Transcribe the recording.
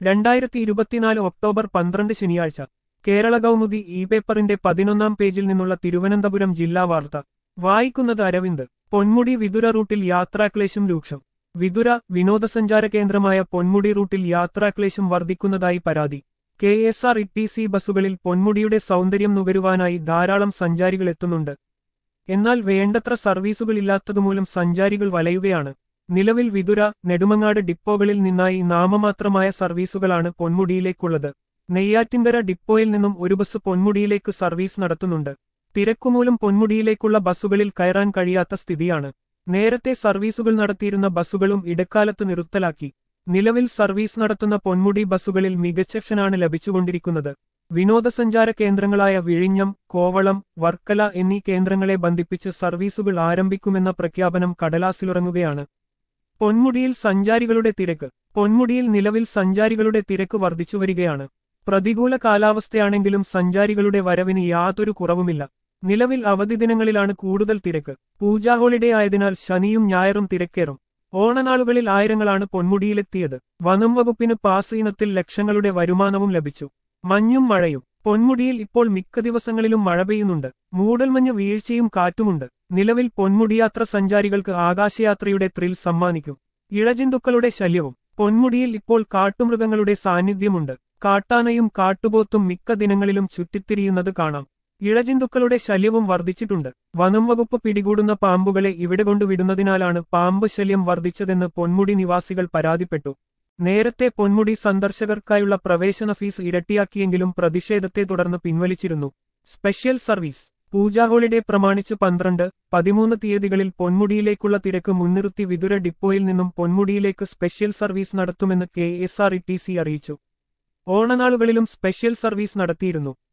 രണ്ടായിരത്തി ഇരുപത്തിനാല് ഒക്ടോബർ പന്ത്രണ്ട് ശനിയാഴ്ച കേരള കൗമുദി ഇ പേപ്പറിന്റെ പതിനൊന്നാം പേജിൽ നിന്നുള്ള തിരുവനന്തപുരം ജില്ലാ വാർത്ത വായിക്കുന്നത് അരവിന്ദ് പൊന്മുടി വിതുര റൂട്ടിൽ യാത്രാക്ലേശം രൂക്ഷം വിതുര വിനോദസഞ്ചാര കേന്ദ്രമായ പൊന്മുടി റൂട്ടിൽ യാത്രാക്ലേശം വർദ്ധിക്കുന്നതായി പരാതി K S R T C സി ബസ്സുകളിൽ പൊന്മുടിയുടെ സൗന്ദര്യം നുകരുവാനായി ധാരാളം സഞ്ചാരികൾ എത്തുന്നുണ്ട് എന്നാൽ വേണ്ടത്ര സർവീസുകളില്ലാത്തതുമൂലം സഞ്ചാരികൾ വലയുകയാണ് നിലവിൽ വിതുര നെടുമങ്ങാട് ഡിപ്പോകളിൽ നിന്നായി നാമമാത്രമായ സർവീസുകളാണ് പൊന്മുടിയിലേക്കുള്ളത് നെയ്യാറ്റിൻകര ഡിപ്പോയിൽ നിന്നും ഒരു ബസ് പൊന്മുടിയിലേക്ക് സർവീസ് നടത്തുന്നുണ്ട് തിരക്കുമൂലം പൊന്മുടിയിലേക്കുള്ള ബസ്സുകളിൽ കയറാൻ കഴിയാത്ത സ്ഥിതിയാണ് നേരത്തെ സർവീസുകൾ നടത്തിയിരുന്ന ബസ്സുകളും ഇടക്കാലത്ത് നിർത്തലാക്കി നിലവിൽ സർവീസ് നടത്തുന്ന പൊന്മുടി ബസ്സുകളിൽ മികച്ച ക്ഷനാണ് ലഭിച്ചുകൊണ്ടിരിക്കുന്നത് വിനോദസഞ്ചാര കേന്ദ്രങ്ങളായ വിഴിഞ്ഞം കോവളം വർക്കല എന്നീ കേന്ദ്രങ്ങളെ ബന്ധിപ്പിച്ച് സർവീസുകൾ ആരംഭിക്കുമെന്ന പ്രഖ്യാപനം കടലാസിലുറങ്ങുകയാണ് പൊന്മുടിയിൽ സഞ്ചാരികളുടെ തിരക്ക് പൊന്മുടിയിൽ നിലവിൽ സഞ്ചാരികളുടെ തിരക്ക് വർദ്ധിച്ചുവരികയാണ് പ്രതികൂല കാലാവസ്ഥയാണെങ്കിലും സഞ്ചാരികളുടെ വരവിന് യാതൊരു കുറവുമില്ല നിലവിൽ അവധി ദിനങ്ങളിലാണ് കൂടുതൽ തിരക്ക് പൂജാ ഹോളിഡേ ആയതിനാൽ ശനിയും ഞായറും തിരക്കേറും ഓണനാളുകളിൽ ആയിരങ്ങളാണ് പൊന്മുടിയിലെത്തിയത് വനം വകുപ്പിന് പാസ് ഇനത്തിൽ ലക്ഷങ്ങളുടെ വരുമാനവും ലഭിച്ചു മഞ്ഞും മഴയും പൊന്മുടിയിൽ ഇപ്പോൾ മിക്ക ദിവസങ്ങളിലും മഴ പെയ്യുന്നുണ്ട് മൂടൽമഞ്ഞ് വീഴ്ചയും കാറ്റുമുണ്ട് നിലവിൽ പൊന്മുടിയാത്ര സഞ്ചാരികൾക്ക് ആകാശയാത്രയുടെ ത്രിൽ സമ്മാനിക്കും ഇഴജന്തുക്കളുടെ ശല്യവും പൊന്മുടിയിൽ ഇപ്പോൾ കാട്ടുമൃഗങ്ങളുടെ സാന്നിധ്യമുണ്ട് കാട്ടാനയും കാട്ടുപോത്തും മിക്ക ദിനങ്ങളിലും ചുറ്റിത്തിരിയുന്നത് കാണാം ഇഴജന്തുക്കളുടെ ശല്യവും വർദ്ധിച്ചിട്ടുണ്ട് വനം വകുപ്പ് പിടികൂടുന്ന പാമ്പുകളെ ഇവിടെ കൊണ്ടുവിടുന്നതിനാലാണ് പാമ്പ് ശല്യം വർദ്ധിച്ചതെന്ന് പൊന്മുടി നിവാസികൾ പരാതിപ്പെട്ടു നേരത്തെ പൊന്മുടി സന്ദർശകർക്കായുള്ള പ്രവേശന ഫീസ് ഇരട്ടിയാക്കിയെങ്കിലും പ്രതിഷേധത്തെ തുടർന്ന് പിൻവലിച്ചിരുന്നു സ്പെഷ്യൽ സർവീസ് പൂജാ ഹോളിഡേ പ്രമാണിച്ച് പന്ത്രണ്ട് പതിമൂന്ന് തീയതികളിൽ പൊന്മുടിയിലേക്കുള്ള തിരക്ക് മുൻനിർത്തി വിതുര ഡിപ്പോയിൽ നിന്നും പൊന്മുടിയിലേക്ക് സ്പെഷ്യൽ സർവീസ് നടത്തുമെന്ന് K S R T C സി അറിയിച്ചു ഓണനാളുകളിലും സ്പെഷ്യൽ സർവീസ് നടത്തിയിരുന്നു